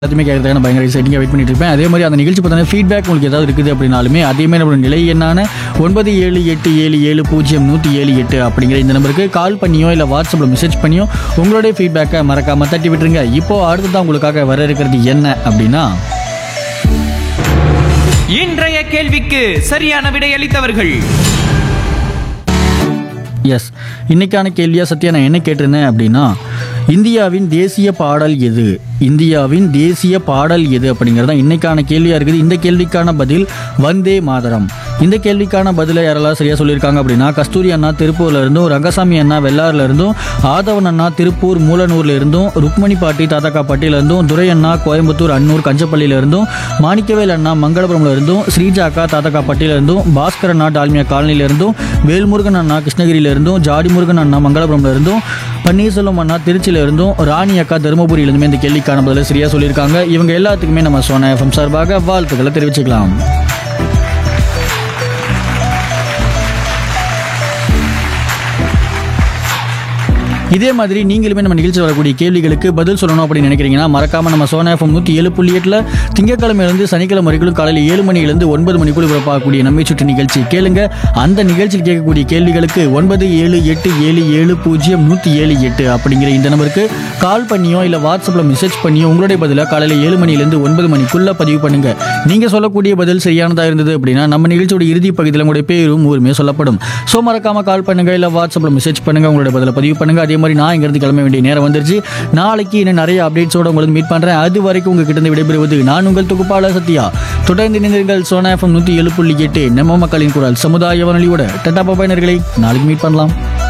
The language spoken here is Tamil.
எல்லாத்தையுமே கேட்கறதுக்கான பயங்கர எக்ஸைட்டிங்காக வெயிட் பண்ணிட்டு இருப்பேன் அதே மாதிரி அந்த நிகழ்ச்சி பார்த்தீங்கன்னா ஃபீட்பேக் உங்களுக்கு ஏதாவது இருக்குது அப்படின்னாலுமே அதேமாதிரி நம்மளோட நிலை என்னான ஒன்பது ஏழு எட்டு ஏழு ஏழு பூஜ்ஜியம் நூற்றி ஏழு எட்டு அப்படிங்கிற இந்த நம்பருக்கு கால் பண்ணியோ இல்லை வாட்ஸ்அப்பில் மெசேஜ் பண்ணியோ உங்களுடைய ஃபீட்பேக்கை மறக்காமல் தட்டி விட்டுருங்க இப்போ அடுத்ததான் உங்களுக்காக வர இருக்கிறது என்ன அப்படின்னா இன்றைய கேள்விக்கு சரியான விடையளித்தவர்கள் எஸ் இன்னைக்கான கேள்வியா சத்யா நான் என்ன கேட்டிருந்தேன் அப்படின்னா இந்தியாவின் தேசிய பாடல் எது இந்தியாவின் தேசிய பாடல் எது அப்படிங்கிறது தான் இன்னைக்கான கேள்வியா இருக்குது இந்த கேள்விக்கான பதில் வந்தே மாதரம் இந்த கேள்விக்கான பதிலை யாரெல்லாம் சரியா சொல்லியிருக்காங்க அப்படின்னா கஸ்தூரி அண்ணா திருப்பூர்ல இருந்தும் ரங்கசாமி அண்ணா வெள்ளாறுல இருந்தும் ஆதவன் அண்ணா திருப்பூர் மூலனூர்ல இருந்தும் ருக்மணி பாட்டி தாத்தாக்காப்பட்டியில இருந்தும் துரை அண்ணா கோயம்புத்தூர் அன்னூர் கஞ்சப்பள்ளியில இருந்தும் மாணிக்கவேல் அண்ணா மங்களபுரம்ல இருந்தும் ஸ்ரீஜா அக்கா தாத்தாக்காப்பட்டியில இருந்தும் பாஸ்கர் அண்ணா டால்மியா காலனில இருந்தும் வேல்முருகன் அண்ணா கிருஷ்ணகிரியில இருந்தும் ஜாடி முருகன் அண்ணா மங்களபுரம்ல இருந்தும் பன்னீர்செல்வம் அண்ணா திருச்சியில இருந்தும் ராணி அக்கா தருமபுரியில இருந்துமே இந்த கேள்விக்கான பதில சரியா சொல்லியிருக்காங்க இவங்க எல்லாத்துக்குமே நம்ம சோனா எஃப்எம் சார்பாக வாழ்த்துக்களை தெரிவிச்சுக்கலாம் இதே மாதிரி நீங்களுமே நம்ம நிகழ்ச்சியில் வரக்கூடிய கேள்விகளுக்கு பதில் சொல்லணும் அப்படின்னு நினைக்கிறீங்கன்னா மறக்காம நம்ம சோனா எஃப்எம் நூற்றி ஏழு புள்ளி எட்டில் திங்கக்கிழமையிலிருந்து சனிக்கிழமை வரைக்கும் காலையில் ஏழு மணியிலிருந்து ஒன்பது மணிக்குள் பிறப்பாகக்கூடிய நம்மை சுற்றி நிகழ்ச்சி கேளுங்க அந்த நிகழ்ச்சியில் கேட்கக்கூடிய கேள்விகளுக்கு ஒன்பது ஏழு எட்டு ஏழு ஏழு பூஜ்ஜியம் நூற்றி ஏழு எட்டு அப்படிங்கிற இந்த நம்பருக்கு கால் பண்ணியோ இல்லை வாட்ஸ்அப்பில் மெசேஜ் பண்ணியோ உங்களுடைய பதிலாக காலையில் ஏழு மணியிலிருந்து ஒன்பது மணிக்குள்ள பதிவு பண்ணுங்க நீங்க சொல்லக்கூடிய பதில் சரியானதா இருந்தது அப்படின்னா நம்ம நிகழ்ச்சியோட இறுதி பகுதியில் உங்களுடைய பேரும் ஊருமே சொல்லப்படும் ஸோ மறக்காம கால் பண்ணுங்க இல்லை வாட்ஸ்அப்பில் மெசேஜ் பண்ணுங்க உங்களுடைய பதிலை பதிவு பண்ணுங்க அதே மாதிரி நான் இங்கிருந்து கிளம்ப வேண்டிய நேரம் வந்துருச்சு நாளைக்கு இன்னும் நிறைய அப்டேட்ஸோட உங்களுக்கு மீட் பண்றேன் அது வரைக்கும் உங்ககிட்ட இருந்து விடைபெறுவது நான் உங்கள் தொகுப்பாளர் சத்யா தொடர்ந்து இணைந்தீர்கள் சோனா எஃப்எம் நூற்றி ஏழு புள்ளி எட்டு நம்ம மக்களின் குரல் சமுதாய வானொலியோட டட்டா பாபாயினர்களை நாளைக்கு மீட் பண்ணலாம்